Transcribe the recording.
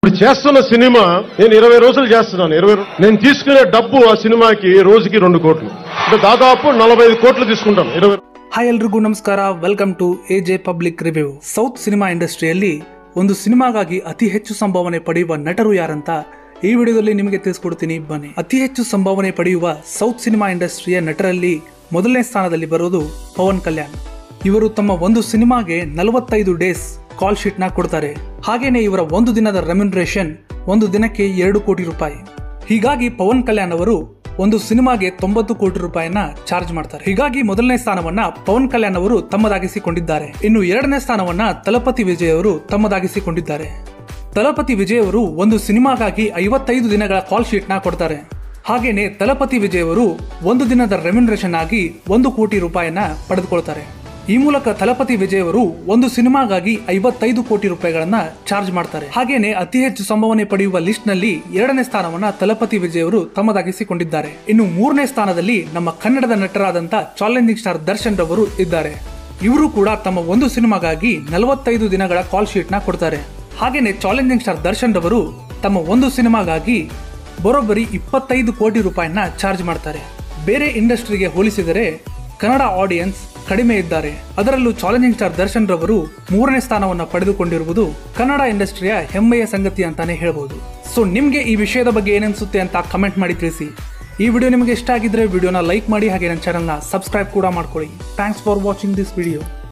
ఇప్పుడు చేస్తున్న సినిమా నేను ఇరవై రోజులు చేస్తున్నాను ఇరవై రో- నేను తీసుకునే డబ్బు ఆ సినిమాకి రోజుకి రెండు కోట్లు అంటే దాదాపు నలభై ఐదు కోట్లు తీసుకుంటాను ఇరవై ಹಾಯ್ ಎಲ್ರಿಗೂ ನಮಸ್ಕಾರ welcome to A J public review south cinema ಇಂಡಸ್ಟ್ರಿಯಲ್ಲಿ ಒಂದು ಸಿನಿಮಾಗಾಗಿ ಅತಿ ಹೆಚ್ಚು ಸಂಭಾವನೆ ಪಡೆಯುವ ನಟರು ಯಾರಂತ ಈ ವಿಡಿಯೋದಲ್ಲಿ ನಿಮಗೆ ತಿಳಿಸ್ಕೊಡ್ತೀನಿ ಬನ್ನಿ ಅತಿ ಹೆಚ್ಚು ಸಂಭಾವನೆ ಪಡೆಯುವ ಸೌತ್ ಸಿನಿಮಾ ಇಂಡಸ್ಟ್ರಿಯ ನಟರಲ್ಲಿ ಮೊದಲನೇ ಸ್ಥಾನದಲ್ಲಿ ಬರೋದು ಪವನ್ ಕಲ್ಯಾಣ್ ಇವರು ತಮ್ಮ ಒಂದು ಸಿನಿಮಾಗೆ ನಲವತ್ತೈದು ಡೇಸ್ ಕಾಲ್ ಶೀಟ್ ನ ಕೊಡ್ತಾರೆ ಹಾಗೇನೆ ಇವರ ಒಂದು ದಿನದ ರೆಮ್ಯುನರೇಷನ್ ಒಂದು ದಿನಕ್ಕೆ ಎರಡು ಕೋಟಿ ರೂಪಾಯಿ ಹೀಗಾಗಿ ಪವನ್ ಕಲ್ಯಾಣ್ ಅವರು ಒಂದು ಸಿನಿಮಾಗೆ ತೊಂಬತ್ತು ಕೋಟಿ ರೂಪಾಯಿನ ಚಾರ್ಜ್ ಮಾಡ್ತಾರೆ ಹೀಗಾಗಿ ಮೊದಲನೇ ಸ್ಥಾನವನ್ನ ಪವನ್ ಕಲ್ಯಾಣ್ ಅವರು ತಮ್ಮದಾಗಿಸಿಕೊಂಡಿದ್ದಾರೆ ಇನ್ನು ಎರಡನೇ ಸ್ಥಾನವನ್ನ ತಲಪತಿ ವಿಜಯ್ ಅವರು ತಮ್ಮದಾಗಿಸಿಕೊಂಡಿದ್ದಾರೆ ತಲಪತಿ ವಿಜಯ್ ಅವರು ಒಂದು ಸಿನಿಮಾಗಾಗಿ ಐವತ್ತೈದು ದಿನಗಳ ಕಾಲ್ ಶೀಟ್ ನ ಕೊಡ್ತಾರೆ ಹಾಗೇನೆ ತಲಪತಿ ವಿಜಯ್ ಅವರು ಒಂದು ದಿನದ ರೆಮ್ಯುನರೇಷನ್ ಆಗಿ ಒಂದು ಕೋಟಿ ರೂಪಾಯಿನ ಪಡೆದುಕೊಳ್ತಾರೆ ಈ ಮೂಲಕ ತಲಪತಿ ವಿಜಯ್ ಅವರು ಒಂದು ಸಿನಿಮಾಗಾಗಿ ಐವತ್ತೈದು ಕೋಟಿ ರೂಪಾಯಿಗಳನ್ನ ಚಾರ್ಜ್ ಮಾಡ್ತಾರೆ ಹಾಗೇನೆ ಅತಿ ಹೆಚ್ಚು ಸಂಭಾವನೆ ಪಡೆಯುವ ಲಿಸ್ಟ್ ನಲ್ಲಿ ಎರಡನೇ ಸ್ಥಾನವನ್ನ ತಲಪತಿ ವಿಜಯ್ ಅವರು ತಮ್ಮದಾಗಿಸಿಕೊಂಡಿದ್ದಾರೆ ಇನ್ನು ಮೂರನೇ ಸ್ಥಾನದಲ್ಲಿ ನಮ್ಮ ಕನ್ನಡದ ನಟರಾದಂತ ಚಾಲೆಂಜಿಂಗ್ ಸ್ಟಾರ್ ದರ್ಶನ್ ರವರು ಇದ್ದಾರೆ ಇವರು ಕೂಡ ತಮ್ಮ ಒಂದು ಸಿನಿಮಾಗಾಗಿ ನಲವತ್ತೈದು ದಿನಗಳ ಕಾಲ್ ಶೀಟ್ ನ ಕೊಡ್ತಾರೆ ಹಾಗೇನೆ ಚಾಲೆಂಜಿಂಗ್ ಸ್ಟಾರ್ ದರ್ಶನ್ ರವರು ತಮ್ಮ ಒಂದು ಸಿನಿಮಾಗಾಗಿ ಬರೋಬ್ಬರಿ ಇಪ್ಪತ್ತೈದು ಕೋಟಿ ರೂಪಾಯಿನ ಚಾರ್ಜ್ ಮಾಡ್ತಾರೆ ಬೇರೆ ಇಂಡಸ್ಟ್ರಿಗೆ ಹೋಲಿಸಿದರೆ ಕನ್ನಡ ಆಡಿಯನ್ಸ್ ಕಡಿಮೆ ಇದ್ದಾರೆ ಅದರಲ್ಲೂ ಚಾಲೆಂಜಿಂಗ್ ಸ್ಟಾರ್ ದರ್ಶನ್ ರವರು ಮೂರನೇ ಸ್ಥಾನವನ್ನು ಪಡೆದುಕೊಂಡಿರುವುದು ಕನ್ನಡ ಇಂಡಸ್ಟ್ರಿಯ ಹೆಮ್ಮೆಯ ಸಂಗತಿ ಅಂತಾನೆ ಹೇಳ್ಬೋದು ಸೊ ನಿಮ್ಗೆ ಈ ವಿಷಯದ ಬಗ್ಗೆ ಏನನ್ಸುತ್ತೆ ಅಂತ ಕಮೆಂಟ್ ಮಾಡಿ ತಿಳಿಸಿ ಈ ವಿಡಿಯೋ ನಿಮಗೆ ಇಷ್ಟ ಆಗಿದ್ರೆ ವಿಡಿಯೋನ ಲೈಕ್ ಮಾಡಿ ಹಾಗೆ ನನ್ನ ಚಾನಲ್ನ ಸಬ್ಸ್ಕ್ರೈಬ್ ಕೂಡ ಮಾಡ್ಕೊಳ್ಳಿ thanks for watching this video